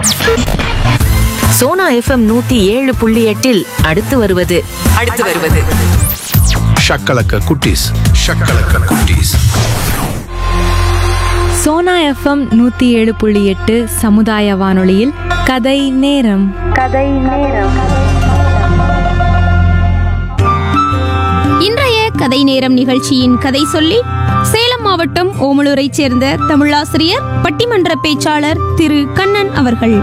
Sona FM நூத்தி ஏழு புள்ளி எட்டில் அடுத்து வருவது அடுத்து வருவது ஷக்கலக்க குட்டீஸ் ஷக்கலக்க குட்டீஸ் சோனா எஃப்எம் நூற்றி ஏழு புள்ளி எட்டு சமுதாய வானொலியில் கதை நேரம் இன்றைய கதை நேரம் நிகழ்ச்சியின் கதை சொல்லி சேலம் மாவட்டம் ஓமலூரைச் சேர்ந்த தமிழாசிரியர் பட்டிமன்ற பேச்சாளர் திரு கண்ணன் அவர்கள்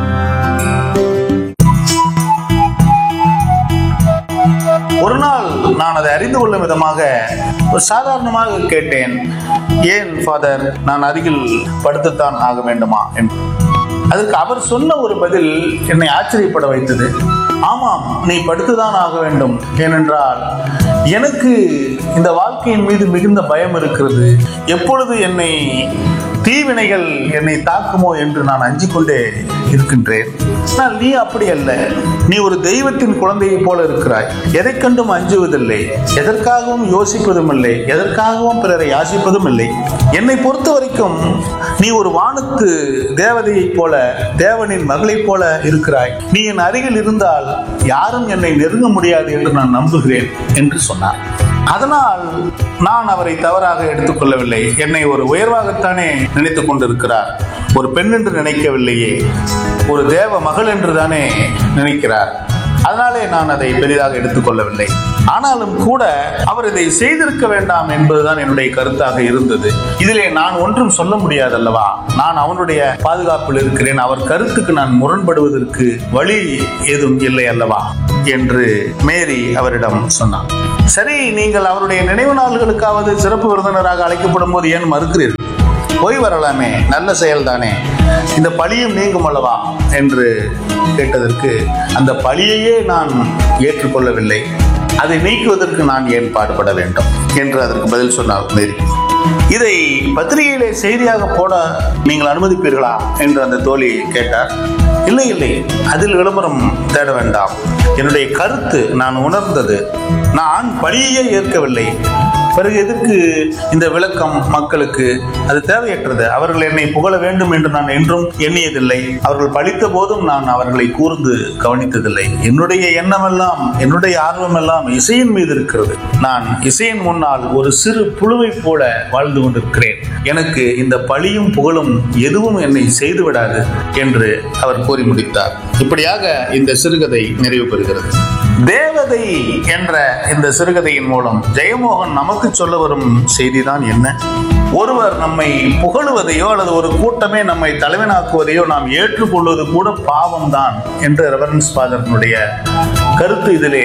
ஒரு நாள் நான் அதை அறிந்து கொள்ளும் விதமாக ஒரு சாதாரணமாக கேட்டேன் ஏன் ஃபாதர் நான் அருகில் படுத்துத்தான் ஆக வேண்டுமா என்று அதற்கு அவர் சொன்ன ஒரு பதில் என்னை ஆச்சரியப்பட வைத்தது ஆமாம் நீ படுத்துதான் ஆக வேண்டும் ஏனென்றால் எனக்கு இந்த வாழ்க்கையின் மீது மிகுந்த பயம் இருக்கிறது எப்பொழுது என்னை தீவினைகள் என்னை தாக்குமோ என்று நான் அஞ்சிக் கொண்டே இருக்கின்றேன் ஆனால் நீ அப்படி அல்ல நீ ஒரு தெய்வத்தின் குழந்தையைப் போல இருக்கிறாய் எதை கண்டும் அஞ்சுவதில்லை எதற்காகவும் யோசிப்பதும் இல்லை எதற்காகவும் பிறரை யாசிப்பதும் இல்லை என்னை பொறுத்த வரைக்கும் நீ ஒரு வானத்து தேவதையைப் போல தேவனின் மகளைப் போல இருக்கிறாய் நீ என் அருகில் இருந்தால் யாரும் என்னை நெருங்க முடியாது என்று நான் நம்புகிறேன் என்று சொன்னார் அதனால் நான் அவரை தவறாக எடுத்துக்கொள்ளவில்லை என்னை ஒரு உயர்வாகத்தானே நினைத்துக் கொண்டிருக்கிறார் ஒரு பெண் என்று நினைக்கவில்லையே ஒரு தேவ மகள் என்று தானே நினைக்கிறார் அதனாலே நான் அதை பெரிதாக எடுத்துக்கொள்ளவில்லை ஆனாலும் கூட அவர் இதை செய்திருக்க வேண்டாம் என்பதுதான் என்னுடைய கருத்தாக இருந்தது இதிலே நான் ஒன்றும் சொல்ல முடியாதல்லவா நான் அவனுடைய பாதுகாப்பில் இருக்கிறேன் அவர் கருத்துக்கு நான் முரண்படுவதற்கு வழி ஏதும் இல்லை அல்லவா என்று மேரி அவரிடம் சொன்னார் சரி நீங்கள் அவருடைய நினைவு நாள்களுக்காவது சிறப்பு விருந்தினராக அழைக்கப்படும் போது ஏன் மறுக்கிறீர்கள் போய் வரலாமே நல்ல செயல்தானே இந்த பழியும் நீங்கும் அல்லவா என்று கேட்டதற்கு அந்த பழியையே நான் ஏற்றுக்கொள்ளவில்லை அதை நீக்குவதற்கு நான் ஏன் பாடுபட வேண்டும் என்று அதற்கு பதில் சொன்னார் மேரி இதை பத்திரிகையிலே செய்தியாக போட நீங்கள் அனுமதிப்பீர்களா என்று அந்த தோழி கேட்டார் இல்லை இல்லை அதில் விளம்பரம் தேட வேண்டாம் என்னுடைய கருத்து நான் உணர்ந்தது நான் பழியையே ஏற்கவில்லை பிறகு எதற்கு இந்த விளக்கம் மக்களுக்கு அது தேவையற்றது அவர்கள் என்னை புகழ வேண்டும் என்று நான் என்றும் எண்ணியதில்லை அவர்கள் படித்த போதும் நான் அவர்களை கூர்ந்து கவனித்ததில்லை என்னுடைய எண்ணமெல்லாம் என்னுடைய ஆர்வமெல்லாம் இசையின் மீது இருக்கிறது நான் இசையின் முன்னால் ஒரு சிறு புழுவைப் போல வாழ்ந்து கொண்டிருக்கிறேன் எனக்கு இந்த பழியும் புகழும் எதுவும் என்னை செய்து விடாது என்று அவர் கூறி முடித்தார் இப்படியாக இந்த சிறுகதை நிறைவு பெறுகிறது தேவதை என்ற இந்த சிறுகதையின் மூலம் ஜெயமோகன் நமக்கு சொல்ல வரும் செய்திதான் என்ன ஒருவர் நம்மை புகழுவதையோ அல்லது ஒரு கூட்டமே நம்மை தலைவனாக்குவதையோ நாம் ஏற்றுக்கொள்வது கூட பாவம்தான் என்று ரெவரன்ஸ் ஃபாதர்னுடைய கருத்து இதிலே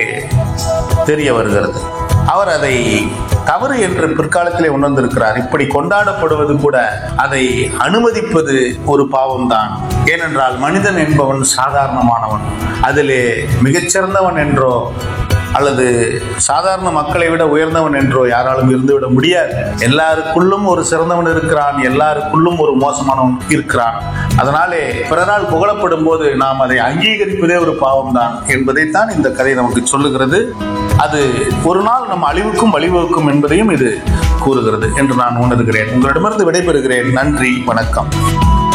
தெரிய வருகிறது அவர் அதை தவறு என்று பிற்காலத்திலே உணர்ந்திருக்கிறார் இப்படி கொண்டாடப்படுவது கூட அதை அனுமதிப்பது ஒரு பாவம்தான் ஏனென்றால் மனிதன் என்பவன் சாதாரணமானவன் அதிலே மிகச்சிறந்தவன் என்றோ அல்லது சாதாரண மக்களை விட உயர்ந்தவன் என்றோ யாராலும் இருந்துவிட முடியாது எல்லாருக்குள்ளும் ஒரு சிறந்தவன் இருக்கிறான் எல்லாருக்குள்ளும் ஒரு மோசமானவன் இருக்கிறான் அதனாலே பிறரால் புகழப்படும் போது நாம் அதை அங்கீகரிப்பதே ஒரு பாவம்தான் என்பதைத்தான் இந்த கதை நமக்கு சொல்லுகிறது அது ஒரு நாள் நம் அழிவுக்கும் வழிவகுக்கும் என்பதையும் இது கூறுகிறது என்று நான் உணர்கிறேன் உங்களிடமிருந்து விடைபெறுகிறேன் நன்றி வணக்கம்